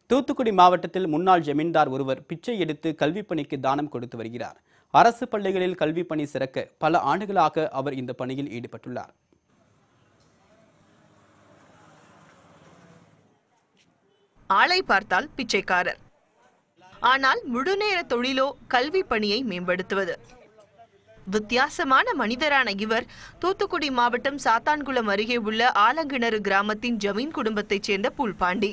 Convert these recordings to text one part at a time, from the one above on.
தூத்துக்குடி மாவட்டத்தில் முன்னாள் ஜமீன்தார் ஒருவர் பிச்சை எடுத்து கல்விப் பணிக்கு தானம் கொடுத்து வருகிறார் அரசு பள்ளிகளில் கல்விப் பணி சிறக்க பல ஆண்டுகளாக அவர் இந்த பணியில் ஈடுபட்டுள்ளார் ஆளை பார்த்தால் பிச்சைக்காரர் ஆனால் முழுநேர தொழிலோ கல்வி பணியை மேம்படுத்துவது வித்தியாசமான மனிதரான இவர் தூத்துக்குடி மாவட்டம் சாத்தான்குளம் அருகே உள்ள ஆலங்கிணறு கிராமத்தின் ஜமீன் குடும்பத்தைச் சேர்ந்த புல்பாண்டி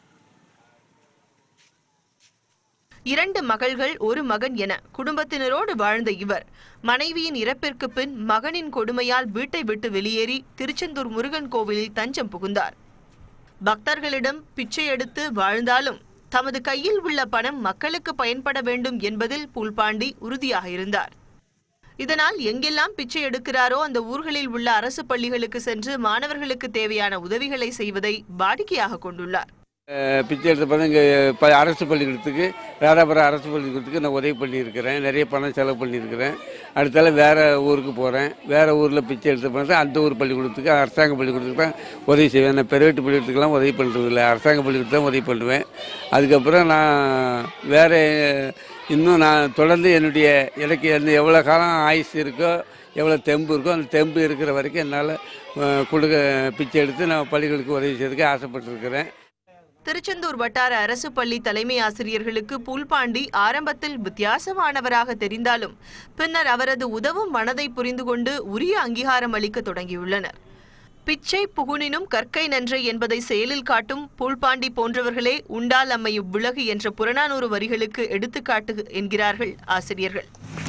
இரண்டு மகள்கள் ஒரு மகன் என குடும்பத்தினரோடு வாழ்ந்த இவர் மனைவியின் இறப்பிற்கு பின் மகனின் கொடுமையால் வீட்டை விட்டு வெளியேறி திருச்செந்தூர் முருகன் கோவிலில் தஞ்சம் புகுந்தார் பக்தர்களிடம் பிச்சை எடுத்து வாழ்ந்தாலும் தமது கையில் உள்ள பணம் மக்களுக்கு பயன்பட வேண்டும் என்பதில் புல்பாண்டி உறுதியாக இருந்தார் இதனால் எங்கெல்லாம் பிச்சை எடுக்கிறாரோ அந்த ஊர்களில் உள்ள அரசு பள்ளிகளுக்கு சென்று மாணவர்களுக்கு தேவையான உதவிகளை செய்வதை வாடிக்கையாக கொண்டுள்ளார் அஹ் பிச்சை எடுத்த பணம் இங்கே இப்போ அரசு பள்ளிக்கூடத்துக்கு ராதாபுரம் அரசு பள்ளிக்கூடத்துக்கு நான் உதவி பண்ணியிருக்கிறேன் நிறைய பணம் செலவு பண்ணியிருக்கிறேன் அடுத்தால வேறு ஊருக்கு போகிறேன் வேறு ஊரில் பிச்சை எடுத்த பணத்தை அந்த ஊர் பள்ளிக்கூடத்துக்கு அரசாங்க பள்ளிக்கூடத்துக்கு தான் உதவி செய்வேன் நான் பிரைவேட் பள்ளிக்கூடத்துக்குலாம் உதவி பண்ணுறது இல்லை அரசாங்க பள்ளிக்கூடத்துக்கு தான் உதவி பண்ணுவேன் அதுக்கப்புறம் நான் வேறு இன்னும் நான் தொடர்ந்து என்னுடைய எனக்கு எந்த எவ்வளோ காலம் ஆயுசு இருக்கோ எவ்வளோ தெம்பு இருக்கோ அந்த தெம்பு இருக்கிற வரைக்கும் என்னால் கொடுக்க பிச்சை எடுத்து நான் பள்ளிகளுக்கு உதவி செய்யறதுக்கு ஆசைப்பட்டிருக்கிறேன் திருச்செந்தூர் வட்டார அரசு பள்ளி தலைமை ஆசிரியர்களுக்கு புல்பாண்டி ஆரம்பத்தில் வித்தியாசமானவராக தெரிந்தாலும் பின்னர் அவரது உதவும் மனதை புரிந்து கொண்டு உரிய அங்கீகாரம் அளிக்க தொடங்கியுள்ளனர் பிச்சை புகுனினும் கற்கை நன்று என்பதை செயலில் காட்டும் புல்பாண்டி போன்றவர்களே உண்டால் அம்மையும் விலகு என்ற புறநானூறு வரிகளுக்கு எடுத்துக்காட்டு என்கிறார்கள் ஆசிரியர்கள்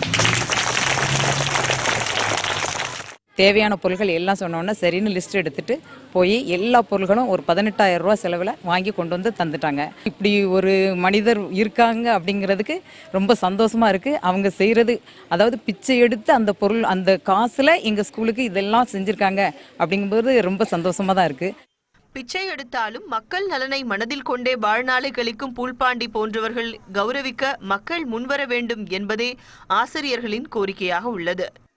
தேவையான பொருட்கள் எல்லாம் சொன்னோன்னே சரின்னு லிஸ்ட் எடுத்துட்டு போய் எல்லா பொருள்களும் ஒரு பதினெட்டாயிரம் ரூபா செலவில் வாங்கி கொண்டு வந்து தந்துட்டாங்க இப்படி ஒரு மனிதர் இருக்காங்க அப்படிங்கிறதுக்கு ரொம்ப சந்தோஷமா இருக்கு அவங்க செய்யறது அதாவது பிச்சை எடுத்து அந்த பொருள் அந்த காசுல எங்க ஸ்கூலுக்கு இதெல்லாம் செஞ்சிருக்காங்க அப்படிங்கும்போது ரொம்ப சந்தோஷமா தான் இருக்கு பிச்சை எடுத்தாலும் மக்கள் நலனை மனதில் கொண்டே வாழ்நாளை கழிக்கும் பூல்பாண்டி போன்றவர்கள் கௌரவிக்க மக்கள் முன்வர வேண்டும் என்பதே ஆசிரியர்களின் கோரிக்கையாக உள்ளது